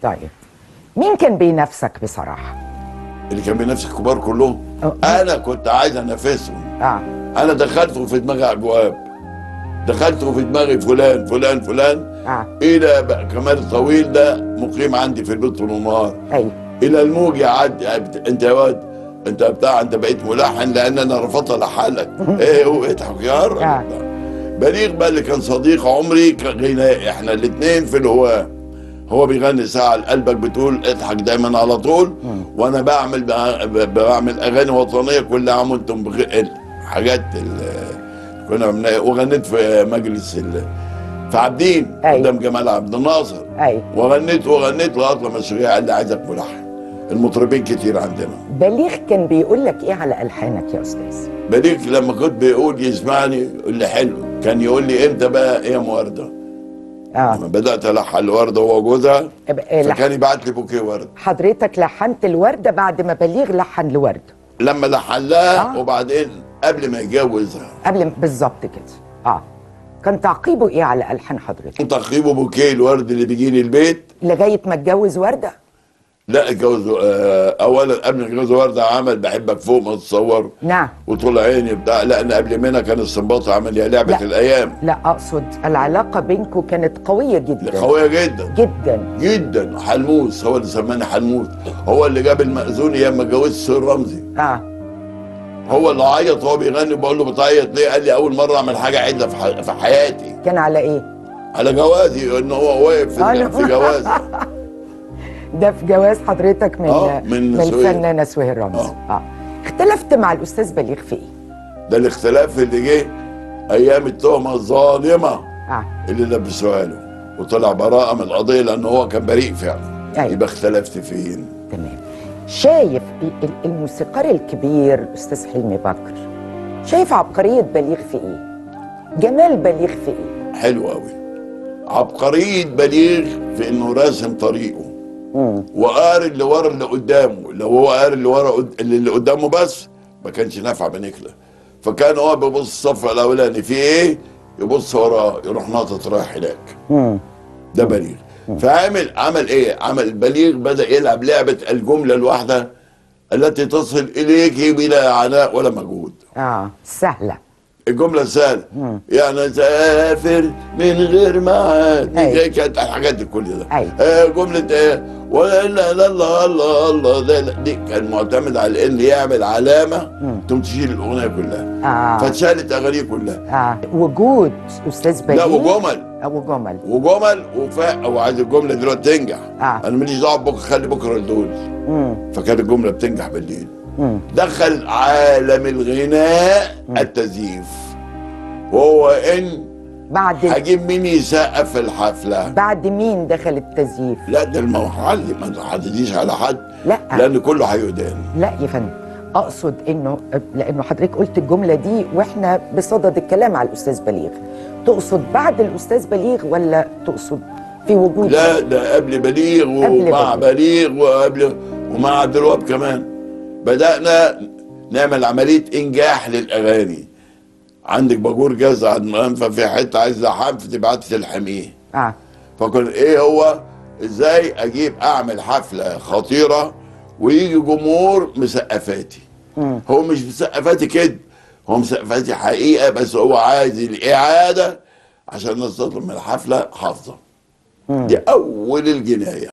طيب مين كان بينافسك بصراحه اللي كان بينافس الكبار كلهم أه. انا كنت عايز انافسهم اه انا دخلت وفي دماغي ابواب دخلت وفي دماغي فلان فلان فلان اه الى بقى كمال الطويل ده مقيم عندي في البيت طول النهار ايوه الى الموج يعدي انت يا واد انت بتاع انت بقيت ملحن لان انا رفضت الحالك ايه هو اضحك يا راجل آه. بليغ بقى اللي كان صديق عمري كان غنائي احنا الاثنين في الهواة هو بيغني ساعة قلبك بتقول اضحك دايما على طول وانا بعمل ب- بعمل اغاني وطنية كل عام وانتم بخير حاجات ال- كنا بن- وغنيت في مجلس ال- في عابدين أيوة. قدام جمال عبد الناصر ايوه وغنيت وغنيت لغايه لما الشريعه قال لي عايزك ملحن المطربين كتير عندنا بليغ كان بيقول لك ايه على الحانك يا استاذ بليغ لما كنت بيقول يسمعني يقول لي حلو كان يقول لي امتى بقى ايه يا ورده اه لما بدات الحن الورده وهو جوزها اب- آه، لح- فكان يبعت لي بوكيه ورد حضرتك لحنت الورده بعد ما بليغ لحن لورده لما لحن لها آه. وبعدين قبل ما يتجوزها قبل بالظبط كده اه كان تعقيبه ايه على الحان حضرتك تقريبه بوكيه الورد اللي بيجي لي البيت لغايه ما اتجوز ورده لا اتجوز آه اولا قبل ما يتجوز ورده عمل بحبك فوق ما تتصور نعم وطول عيني بتاع لان قبل منها كان السنباط عمل يا لعبه لا. الايام لا اقصد العلاقه بينكم كانت قويه جدا قويه جدا جدا جدا حلموس هو اللي سماني حلموس هو اللي جاب المأذون ايام ما اتجوزت سير رمزي اه هو اللي عيط وهو بيغني بقول له بتعيط ليه قال لي اول مره اعمل حاجه عدله في, ح... في حياتي كان على ايه على جوازي ان هو واقف آه، في, لا. في جوازي ده في جواز حضرتك من آه، من من سهير. الفنانه سهير رمزي آه. اه اختلفت مع الاستاذ بليغ في ايه ده الاختلاف اللي جه ايام التهمه الظالمه اه اللي لبسوها له وطلع براءه من القضيه لان هو كان بريء فعلا أيوة. يبقى اختلفت فين تمام شايف ال- ال- الموسيقار الكبير الاستاذ حلمي بكر شايف عبقريه بليغ في ايه جمال بليغ في ايه حلو قوي عبقريه بليغ في انه راسم طريقه مم. وقاري اللي ورا اللي قدامه لو هو قاري اللي ورا قد- اللي, اللي قدامه بس ما كانش نافع بنكله فكان هو بيبص الصف الاولاني في ايه يبص وراه يروح ناطط رايح هناك مم. ده بليغ فعمل عمل ايه عمل بليغ بدا يلعب لعبه الجمله الواحده التي تصل اليك بلا عناء ولا مجهود اه سهله الجمله سهله يعني سافر من غير معاد أيوة. دي كانت الحاجات دي كل ده أيوة. آه جمله آه ولا لا لا الله الله الله ده لا، دي كان معتمد على ان يعمل علامه تقوم تشيل الاغنيه كلها آه. فاتشالت اغانيه كلها آه. وجود استاذ بليغ لا وجمل آه، وجمل وجمل وفاء وعايز الجمله دلوقتي تنجح آه. انا ماليش دعوه بكره خلي بكره لدول مم. فكانت الجمله بتنجح بالليل مم. دخل عالم الغناء التزييف وهو ان بعد ال... هجيب مين يسقف في الحفله بعد مين دخل التزييف لا ده المحل ما تحدديش على حد لا. لان كله هيدان لا يا فندم اقصد انه لانه حضرتك قلت الجمله دي واحنا بصدد الكلام على الاستاذ بليغ تقصد بعد الاستاذ بليغ ولا تقصد في وجود لا ده قبل بليغ قبل ومع بليغ وقبل ومع عبد الوهاب كمان بدانا نعمل عمليه انجاح للاغاني عندك باجور جاز عند منفى في حته عايز لحام فتبعت تلحميه اه فكان ايه هو ازاي اجيب اعمل حفله خطيره ويجي جمهور مسقفاتي هو مش مسقفاتي كده هو مسقفاتي حقيقه بس هو عايز الاعاده عشان الناس تطلب من الحفله حافظه دي اول الجنايه